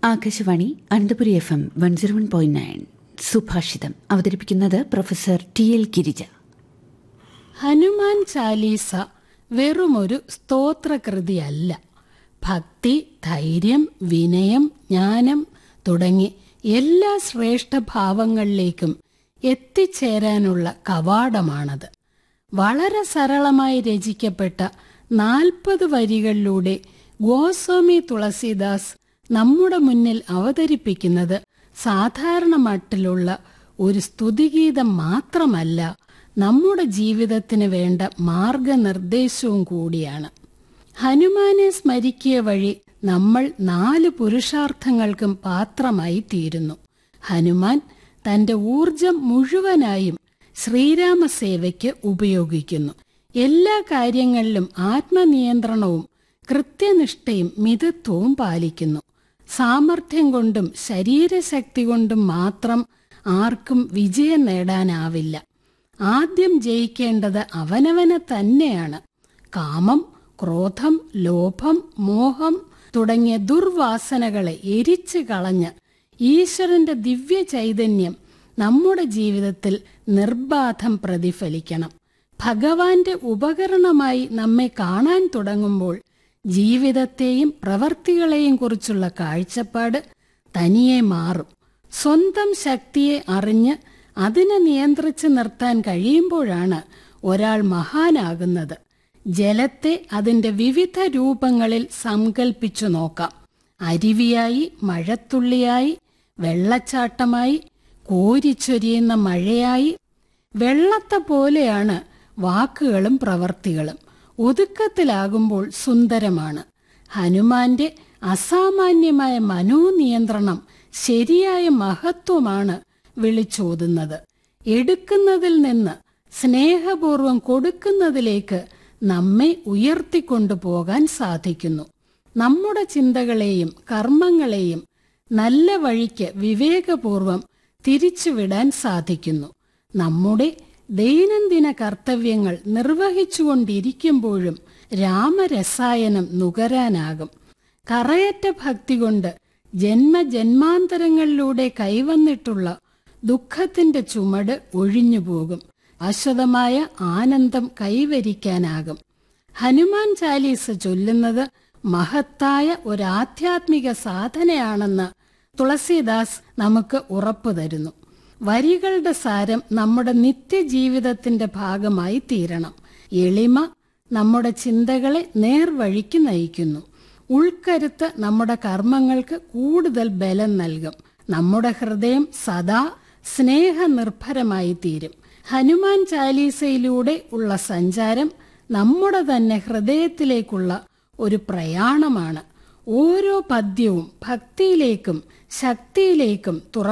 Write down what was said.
Akashvani Ananthapuri F M one zero one point nine സുഭാഷിതം അവതരിപ്പിക്കുന്നത് professor T L Girija Hanuman Chalisa വെറുമൊരു സ്തോത്രകൃതിയല്ല ഭക്തി ധൈര്യം വിനയം ജ്ഞാനം തുടങ്ങി എല്ലാ ശ്രേഷ്ഠഭാവങ്ങളിലേക്കും എത്തിച്ചേരാനുള്ള കവാടമാണത് വളരെ സരളമായി രചിക്കപ്പെട്ട നാൽപ്പത് വരികളിലൂടെ ഗോസ്വാമി തുളസീദാസ് നമ്മുടെ മുന്നിൽ അവതരിപ്പിക്കുന്നത് സാധാരണ മട്ടിലുള്ള ഒരു സ്തുതിഗീതം മാത്രമല്ല നമ്മുടെ ജീവിതത്തിന് വേണ്ട മാർഗനിർദ്ദേശവും കൂടിയാണ് ഹനുമാനെ സ്മരിക്കുക വഴി നമ്മൾ നാല് പുരുഷാർത്ഥങ്ങൾക്കും പാത്രമായി തീരുന്നു ഹനുമാൻ തന്റെ ഊർജം മുഴുവനായും ശ്രീരാമസേവയ്ക്ക് ഉപയോഗിക്കുന്നു എല്ലാ കാര്യങ്ങളിലും ആത്മനിയന്ത്രണവും കൃത്യനിഷ്ഠയും മിതത്വവും പാലിക്കുന്നു സാമർഥ്യം കൊണ്ടും ശരീരശക്തി കൊണ്ടും മാത്രം ആർക്കും വിജയം നേടാനാവില്ല ആദ്യം ജയിക്കേണ്ടത് അവനവനെ തന്നെയാണ് കാമം ക്രോധം ലോഭം മോഹം തുടങ്ങിയ ദുർവാസനകളെ എരിച്ചു കളഞ്ഞ് ഈശ്വരന്റെ ദിവ്യ ചൈതന്യം നമ്മുടെ ജീവിതത്തിൽ നിർബാധം പ്രതിഫലിക്കണം ഭഗവാന്റെ ഉപകരണമായി നമ്മെ കാണാൻ തുടങ്ങുമ്പോൾ ജീവിതത്തെയും പ്രവർത്തികളെയും കുറിച്ചുള്ള കാഴ്ചപ്പാട് തനിയെ മാറും സ്വന്തം ശക്തിയെ അറിഞ്ഞ് അതിനെ നിയന്ത്രിച്ച് നിർത്താൻ കഴിയുമ്പോഴാണ് ഒരാൾ മഹാനാകുന്നത് ജലത്തെ അതിന്റെ വിവിധ രൂപങ്ങളിൽ സങ്കൽപ്പിച്ചു നോക്കാം അരുവിയായി മഴത്തുള്ളിയായി വെള്ളച്ചാട്ടമായി കോരിച്ചൊരിയുന്ന മഴയായി വെള്ളത്തെ പോലെയാണ് വാക്കുകളും പ്രവർത്തികളും ഒതുക്കത്തിലാകുമ്പോൾ സുന്ദരമാണ് ഹനുമാന്റെ അസാമാന്യമായ മനോനിയന്ത്രണം ശരിയായ മഹത്വമാണ് വിളിച്ചോതുന്നത് എടുക്കുന്നതിൽ നിന്ന് സ്നേഹപൂർവം കൊടുക്കുന്നതിലേക്ക് നമ്മെ ഉയർത്തിക്കൊണ്ടുപോകാൻ സാധിക്കുന്നു നമ്മുടെ ചിന്തകളെയും കർമ്മങ്ങളെയും നല്ല വഴിക്ക് വിവേകപൂർവം തിരിച്ചുവിടാൻ സാധിക്കുന്നു നമ്മുടെ ദൈനംദിന കർത്തവ്യങ്ങൾ നിർവഹിച്ചുകൊണ്ടിരിക്കുമ്പോഴും രാമരസായനം നുകരാനാകും കറയറ്റ ഭക്തി കൊണ്ട് ജന്മജന്മാന്തരങ്ങളിലൂടെ കൈവന്നിട്ടുള്ള ദുഃഖത്തിന്റെ ചുമട് ഒഴിഞ്ഞുപോകും അശ്വതമായ ആനന്ദം കൈവരിക്കാനാകും ഹനുമാൻ ചാലീസ ചൊല്ലുന്നത് മഹത്തായ ഒരു ആധ്യാത്മിക സാധനയാണെന്ന് തുളസീദാസ് നമുക്ക് ഉറപ്പു തരുന്നു വരികളുടെ സാരം നമ്മുടെ നിത്യജീവിതത്തിന്റെ ഭാഗമായി തീരണം എളിമ നമ്മുടെ ചിന്തകളെ നേർവഴിക്ക് നയിക്കുന്നു ഉൾക്കരുത്ത് നമ്മുടെ കർമ്മങ്ങൾക്ക് കൂടുതൽ ബലം നൽകും നമ്മുടെ ഹൃദയം സദാ സ്നേഹനിർഭരമായി തീരും ഹനുമാൻ ചാലീസയിലൂടെ ഉള്ള സഞ്ചാരം നമ്മുടെ തന്നെ ഹൃദയത്തിലേക്കുള്ള ഒരു പ്രയാണമാണ് ഓരോ പദ്യവും ഭക്തിയിലേക്കും ശക്തിയിലേക്കും തുറ